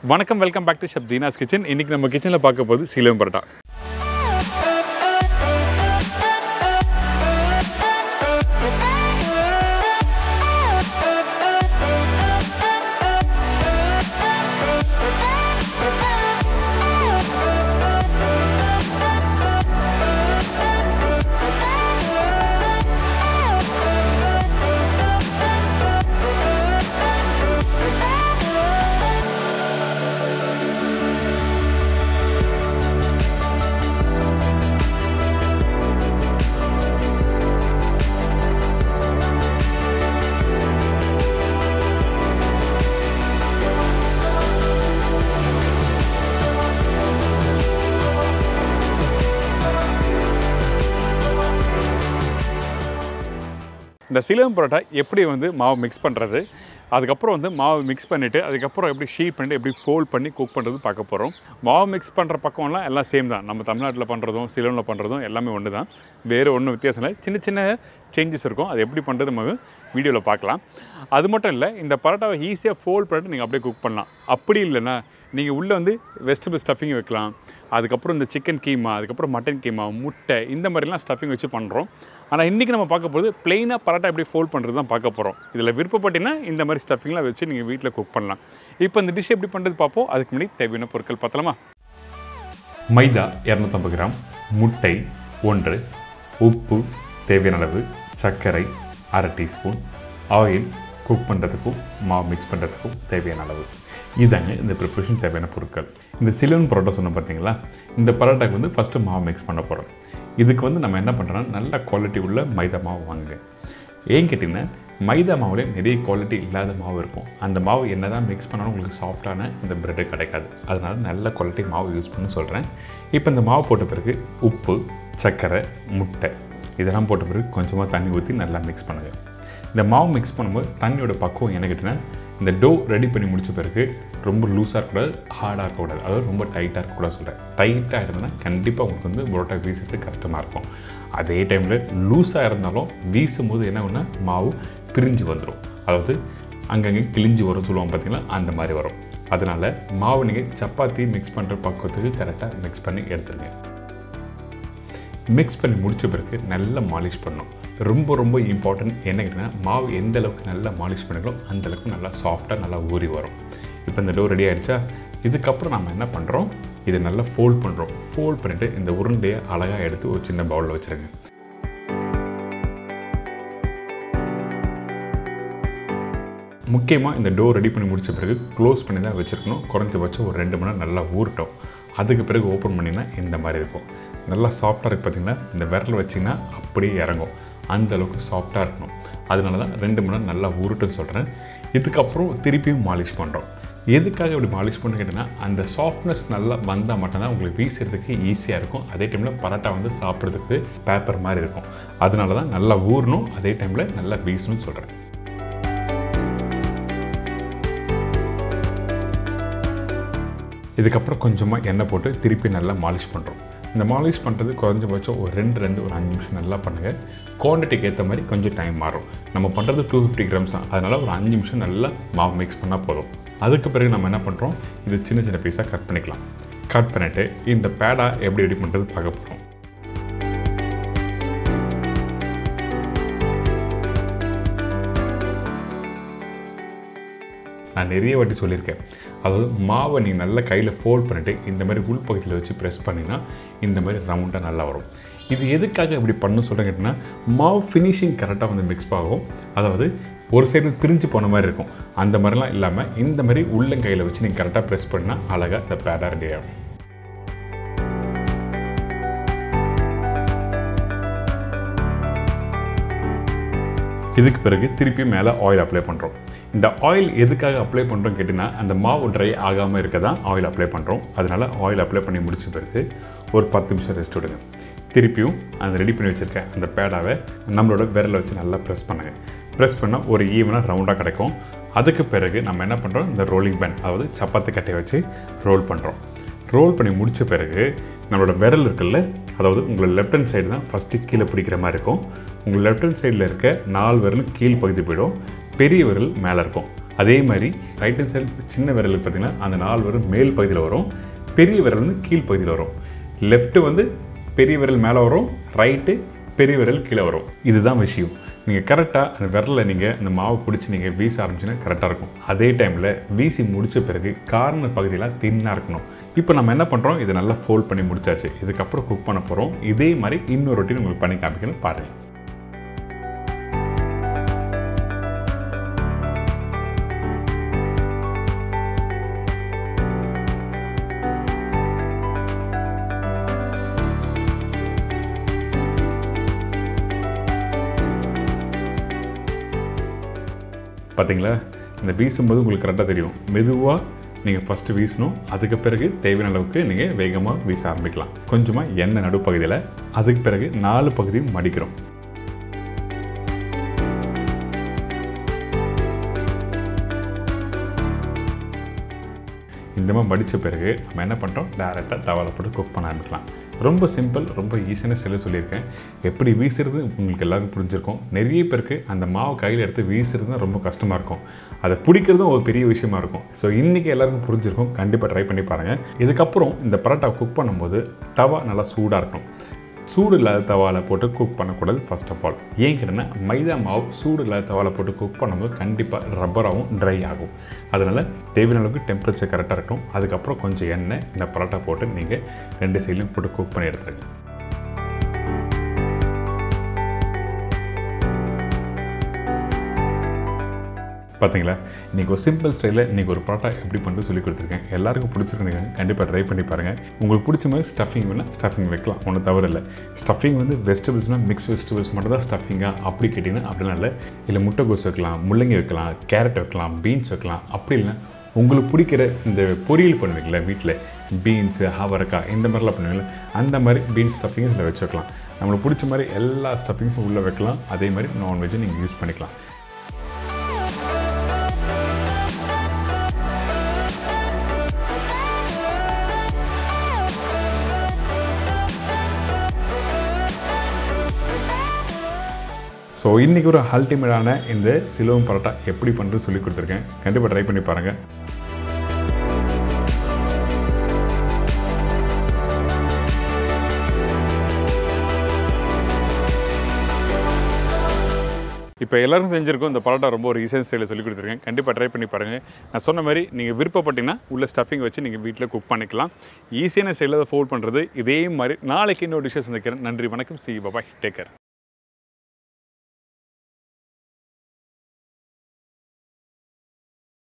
வணக்கம் welcome back to chef Deena's kitchen இன்றைக்கி நம்ம கிச்சனில் பார்க்க போகுது சீலம் பரோட்டா இந்த சீலம் பரோட்டா எப்படி வந்து மாவு மிக்ஸ் பண்ணுறது அதுக்கப்புறம் வந்து மாவு மிக்ஸ் பண்ணிவிட்டு அதுக்கப்புறம் எப்படி ஷீட் பண்ணிட்டு எப்படி ஃபோல்ட் பண்ணி குக் பண்ணுறது பார்க்க போகிறோம் மாவு மிக்ஸ் பண்ணுற பக்கம்லாம் எல்லாம் சேம் தான் நம்ம தமிழ்நாட்டில் பண்ணுறதும் சிலோனில் பண்ணுறதும் எல்லாமே ஒன்று தான் வேறு ஒன்றும் வித்தியாசம் இல்லை சின்ன சின்ன சேஞ்சஸ் இருக்கும் அது எப்படி பண்ணுறது நம்ம வீடியோவில் பார்க்கலாம் அது மட்டும் இல்லை இந்த பரோட்டாவை ஈஸியாக ஃபோல்ட் பண்ணிட்டு நீங்கள் அப்படியே குக் பண்ணலாம் அப்படி இல்லைன்னா நீங்கள் உள்ளே வந்து வெஜிடபிள் ஸ்டஃபிங் வைக்கலாம் அதுக்கப்புறம் இந்த சிக்கன் கீமா அதுக்கப்புறம் மட்டன் கீமா முட்டை இந்த மாதிரிலாம் ஸ்டஃபிங் வச்சு பண்ணுறோம் ஆனால் இன்றைக்கி நம்ம பார்க்க போகிறது ப்ளெயினாக பரோட்டா எப்படி ஃபோல்ட் பண்ணுறது தான் பார்க்க போகிறோம் இதில் விருப்பப்பட்டீங்கன்னா இந்த மாதிரி ஸ்டஃபிங்லாம் வச்சு நீங்கள் வீட்டில் குக் பண்ணலாம் இப்போ இந்த டிஷ் எப்படி பண்ணுறது பார்ப்போம் அதுக்கு முன்னாடி தேவையான பொருட்கள் பார்த்தலாமா மைதா இரநூத்தம்பது கிராம் முட்டை ஒன்று உப்பு தேவையான அளவு சர்க்கரை அரை டீஸ்பூன் ஆயில் குக் பண்ணுறதுக்கும் மாவு மிக்ஸ் பண்ணுறதுக்கும் தேவையான அளவு இதாங்க இந்த ப்ரிப்ரேஷன் தேவையான பொருட்கள் இந்த சிலன் பரோட்டா சொன்ன பார்த்தீங்களா இந்த பரோட்டாக்கு வந்து ஃபஸ்ட்டு மாவு மிக்ஸ் பண்ண போகிறோம் இதுக்கு வந்து நம்ம என்ன பண்ணுறோன்னா நல்ல குவாலிட்டி உள்ள மைதா மாவு வாங்குங்க ஏன் கேட்டிங்கன்னா மைதா மாவுல நிறைய குவாலிட்டி இல்லாத மாவு இருக்கும் அந்த மாவு என்ன தான் மிக்ஸ் பண்ணாலும் உங்களுக்கு சாஃப்டான இந்த பிரெட்டு கிடைக்காது அதனால நல்ல குவாலிட்டி மாவு யூஸ் பண்ண சொல்கிறேன் இப்போ இந்த மாவு போட்ட பிறகு உப்பு சர்க்கரை முட்டை இதெல்லாம் போட்ட பிறகு கொஞ்சமாக தண்ணி ஊற்றி நல்லா மிக்ஸ் பண்ணுங்கள் இந்த மாவு மிக்ஸ் பண்ணும்போது தண்ணியோட பக்குவம் என்ன கேட்டிங்கன்னா இந்த டோ ரெடி பண்ணி முடிச்ச பிறகு ரொம்ப லூஸாக இருக்கக்கூடாது ஹார்டாக இருக்கக்கூடாது அதாவது ரொம்ப டைட்டாக இருக்கக்கூடாது சொல்கிறேன் டைட்டாக இருந்ததுன்னா கண்டிப்பாக உங்களுக்கு வந்து புரோட்டா வீசுறதுக்கு கஷ்டமாக இருக்கும் அதே டைமில் லூஸாக இருந்தாலும் வீசும் போது என்ன ஒன்று மாவு பிரிஞ்சு வந்துடும் அதாவது அங்கங்கே கிழிஞ்சு வரும் சொல்லுவாங்க பார்த்தீங்களா அந்த மாதிரி வரும் அதனால் மாவு நீங்கள் சப்பாத்தி மிக்ஸ் பண்ணுற பக்குவத்துக்கு கரெக்டாக மிக்ஸ் பண்ணி எடுத்துருங்க மிக்ஸ் பண்ணி முடித்த பிறகு நல்லா மாலிஷ் பண்ணணும் ரொம்ப ரொம்ப இம்பார்ட்டன்ட் என்ன கேட்டிங்கன்னா மாவு எந்த அளவுக்கு நல்லா மாலிஷ் பண்ணுங்களோ அந்த அளவுக்கு நல்லா சாஃப்டாக நல்லா ஊறி வரும் இப்போ இந்த டோ ரெடி ஆகிடுச்சா இதுக்கப்புறம் நம்ம என்ன பண்ணுறோம் இதை நல்லா ஃபோல்ட் பண்ணுறோம் ஃபோல்ட் பண்ணிவிட்டு இந்த உருண்டையை அழகாக எடுத்து ஒரு சின்ன பவுலில் வச்சுருங்க முக்கியமாக இந்த டோர் ரெடி பண்ணி முடித்த பிறகு க்ளோஸ் பண்ணி தான் வச்சுருக்கணும் குறைஞ்சபட்சம் ஒரு ரெண்டு மணி நேரம் நல்லா ஊறட்டும் அதுக்கு பிறகு ஓப்பன் பண்ணிங்கன்னா இந்த மாதிரி இருக்கும் நல்லா சாஃப்டாக இருக்குது பார்த்திங்கன்னா இந்த விரல் வச்சிங்கன்னா அப்படியே இறங்கும் அந்த அளவுக்கு சாஃப்டாக இருக்கணும் அதனால தான் ரெண்டு மணி நேரம் நல்லா ஊருட்டுன்னு சொல்கிறேன் இதுக்கப்புறம் திருப்பியும் மாலிஷ் பண்ணுறோம் எதுக்காக இப்படி மாலிஷ் பண்ண கேட்டிங்கன்னா அந்த சாஃப்ட்னஸ் நல்லா வந்தால் மட்டும்தான் உங்களுக்கு வீசுறதுக்கு ஈஸியாக இருக்கும் அதே டைமில் பரோட்டா வந்து சாப்பிட்றதுக்கு பேப்பர் மாதிரி இருக்கும் அதனால தான் நல்லா ஊறணும் அதே டைமில் நல்லா வீசணும்னு சொல்கிறேன் இதுக்கப்புறம் கொஞ்சமாக எண்ணெய் போட்டு திருப்பி நல்லா மாலிஷ் பண்ணுறோம் இந்த மாலிஷ் பண்ணுறது குறைஞ்சபட்சம் ஒரு ரெண்டு ரெண்டு ஒரு அஞ்சு நிமிஷம் நல்லா பண்ணுங்கள் குவான்டிட்டிக்கு ஏற்ற மாதிரி கொஞ்சம் டைம் மாறும் நம்ம பண்ணுறது டூ ஃபிஃப்டி கிராம்ஸ் தான் அதனால் ஒரு அஞ்சு நிமிஷம் நல்லா மாவு மிக்ஸ் பண்ணால் போதும் அதுக்கு பிறகு நம்ம என்ன பண்ணுறோம் இது சின்ன சின்ன பீஸாக கட் பண்ணிக்கலாம் கட் பண்ணிவிட்டு இந்த பேடாக எப்படி ரெடி பண்ணுறது பார்க்க போகிறோம் நான் நிறைய வாட்டி சொல்லியிருக்கேன் அதாவது மாவை நீங்கள் நல்லா கையில் ஃபோல்ட் பண்ணிவிட்டு இந்த மாதிரி உள்பகுதியில் வச்சு ப்ரெஸ் பண்ணிங்கன்னா இந்த மாதிரி ரவுண்டாக நல்லா வரும் இது எதுக்காக இப்படி பண்ணணும் சொல்கிறேன் கேட்டிங்கன்னா மாவு ஃபினிஷிங் கரெக்டாக வந்து மிக்ஸ் ஆகும் அதாவது ஒரு சைடு பிரிஞ்சு போன மாதிரி இருக்கும் அந்த மாதிரிலாம் இல்லாமல் இந்த மாதிரி உள்ளங்கையில் வச்சு நீங்கள் கரெக்டாக ப்ரெஸ் பண்ணால் அழகாக இந்த பேடாக ரெடி ஆகும் இதுக்கு பிறகு திருப்பி மேலே ஆயில் அப்ளை பண்ணுறோம் இந்த ஆயில் எதுக்காக அப்ளை பண்ணுறோம் கேட்டிங்கன்னா அந்த மாவு ட்ரை ஆகாமல் இருக்க தான் ஆயில் அப்ளை பண்ணுறோம் அதனால் ஆயில் அப்ளை பண்ணி முடிச்ச பிறகு ஒரு பத்து நிமிஷம் ரெஸ்ட் விடுங்க திருப்பியும் அந்த ரெடி பண்ணி வச்சுருக்க அந்த பேடாவை நம்மளோட விரலை வச்சு நல்லா ப்ரெஸ் பண்ணுங்கள் ப்ரெஸ் பண்ணால் ஒரு ஈவனாக ரவுண்டாக கிடைக்கும் அதுக்கு பிறகு நம்ம என்ன பண்ணுறோம் இந்த ரோலிங் பேன் அதாவது சப்பாத்தி கட்டையை வச்சு ரோல் பண்ணுறோம் ரோல் பண்ணி முடித்த பிறகு நம்மளோட விரல் இருக்குல்ல அதாவது உங்களோட லெஃப்ட் ஹேண்ட் சைடு தான் ஃபஸ்ட்டு கீழே பிடிக்கிற மாதிரி இருக்கும் உங்கள் லெஃப்ட் ஹேண்ட் சைடில் இருக்க நாலு விரலும் கீழ் பகுதி போயிடும் பெரிய விரல் மேலே இருக்கும் அதே மாதிரி ரைட் ஹேண்ட் சைடு சின்ன விரலுக்கு பார்த்தீங்கன்னா அந்த நாலு விரல் மேல் பகுதியில் வரும் பெரிய விரல் வந்து கீழ் பகுதியில் வரும் லெஃப்ட்டு வந்து பெரிய விரல் மேலே வரும் ரைட்டு பெரிய விரல் கீழே வரும் இதுதான் விஷயம் நீங்கள் கரெக்டாக அந்த விரலில் நீங்கள் அந்த மாவு பிடிச்சி நீங்கள் வீச ஆரம்பிச்சிங்கன்னா கரெக்டாக இருக்கும் அதே டைமில் வீசி முடித்த பிறகு கார்னர் பகுதியெல்லாம் தின்னாக இருக்கணும் இப்போ நம்ம என்ன பண்ணுறோம் இதை நல்லா ஃபோல்ட் பண்ணி முடிச்சாச்சு இதுக்கப்புறம் குக் பண்ண போகிறோம் இதே மாதிரி இன்னொரு ரொட்டீன் உங்களுக்கு பண்ணி காமிக்கணும் பாருங்கள் பார்த்தீங்களா இந்த வீசும்போது உங்களுக்கு கரெக்டாக தெரியும் மெதுவாக நீங்கள் ஃபஸ்ட்டு வீசணும் அதுக்கு பிறகு தேவையான அளவுக்கு நீங்கள் வேகமாக வீச ஆரம்பிக்கலாம் கொஞ்சமாக எண்ணெய் நடுப்பகுதியில் அதுக்கு பிறகு நாலு பகுதியும் மடிக்கிறோம் இந்த மாதிரி மடித்த பிறகு நம்ம என்ன பண்ணுறோம் டேரெக்டாக தவாவில் போட்டு குக் பண்ண ஆரம்பிக்கலாம் ரொம்ப சிம்பிள் ரொம்ப ஈஸியான ஸ்டைலில் சொல்லியிருக்கேன் எப்படி வீசுறது உங்களுக்கு எல்லாருக்கும் புரிஞ்சிருக்கும் நிறைய பேருக்கு அந்த மாவு கையில் எடுத்து வீசுறது தான் ரொம்ப கஷ்டமாக இருக்கும் அதை பிடிக்கிறதும் ஒரு பெரிய விஷயமா இருக்கும் ஸோ இன்றைக்கி எல்லாருக்கும் புரிஞ்சிருக்கும் கண்டிப்பாக ட்ரை பண்ணி பாருங்கள் இதுக்கப்புறம் இந்த பரோட்டா குக் பண்ணும்போது தவா நல்லா சூடாக இருக்கணும் சூடு இல்லாத தவாவில் போட்டு குக் பண்ணக்கூடாது ஃபர்ஸ்ட் ஆஃப் ஆல் ஏன் கேட்டேன்னா மைதா மாவு சூடு இல்லாத தவாவில் போட்டு குக் பண்ணும்போது கண்டிப்பாக ரப்பராகவும் ட்ரை ஆகும் அதனால் தேவையான அளவுக்கு டெம்பரேச்சர் கரெக்டாக இருக்கட்டும் அதுக்கப்புறம் கொஞ்சம் எண்ணெய் இந்த பரோட்டா போட்டு நீங்கள் ரெண்டு சைட்லையும் போட்டு குக் பண்ணி எடுத்துருங்க பார்த்தீங்களா இன்றைக்கி ஒரு சிம்பிள் ஸ்டைலில் இன்றைக்கி ஒரு பரோட்டா எப்படி பண்ணுறது சொல்லி கொடுத்துருக்கேன் எல்லாருக்கும் பிடிச்சிருக்குங்க கண்டிப்பாக ட்ரை பண்ணி பாருங்கள் உங்களுக்கு பிடிச்ச மாதிரி ஸ்டஃபிங் வேணால் ஸ்டஃபிங் வைக்கலாம் ஒன்றும் தவறு இல்லை ஸ்டஃபிங் வந்து வெஜிடபிள்ஸ்னால் மிக்ஸ் வெஜிடபிள்ஸ் மட்டும் தான் ஸ்டஃபிங்காக அப்படி கேட்டிங்கன்னா அப்படிலாம் இல்லை இல்லை முட்டைகோஸ் வைக்கலாம் முள்ளங்கி வைக்கலாம் கேரட் வைக்கலாம் பீன்ஸ் வைக்கலாம் அப்படி இல்லை உங்களுக்கு பிடிக்கிற இந்த பொரியல் பண்ணுவீங்களா வீட்டில் பீன்ஸு அவரைக்காய் இந்த மாதிரிலாம் பண்ணுவீங்களா அந்த மாதிரி பீன்ஸ் ஸ்டஃபிங் இதில் வச்சு வைக்கலாம் நம்மளுக்கு பிடிச்ச மாதிரி எல்லா ஸ்டஃபிங்ஸும் உள்ளே வைக்கலாம் அதே மாதிரி நான்வெஜ்ஜும் நீங்கள் யூஸ் பண்ணிக்கலாம் ஸோ இன்றைக்கி ஒரு அல்டிமேட்டான இந்த சிலுவம் பரோட்டா எப்படி பண்ணுறது சொல்லி கொடுத்துருக்கேன் கண்டிப்பாக ட்ரை பண்ணி பாருங்கள் இப்போ எல்லாரும் செஞ்சிருக்கோம் இந்த பரோட்டா ரொம்ப ஒரு ஈஸியான ஸ்டைலில் சொல்லி கொடுத்துருக்கேன் கண்டிப்பாக ட்ரை பண்ணி பாருங்கள் நான் சொன்ன மாதிரி நீங்கள் விருப்பப்பட்டீங்கன்னா உள்ள ஸ்டஃபிங் வச்சு நீங்கள் வீட்டில் குக் பண்ணிக்கலாம் ஈஸியான ஸ்டைலில் அதை ஃபோல்ட் பண்ணுறது இதே மாதிரி நாளைக்கு இன்னொரு டிஷ்ஷஸ் சந்திக்கிறேன் நன்றி வணக்கம் சி பாபாய் டேக் கேர்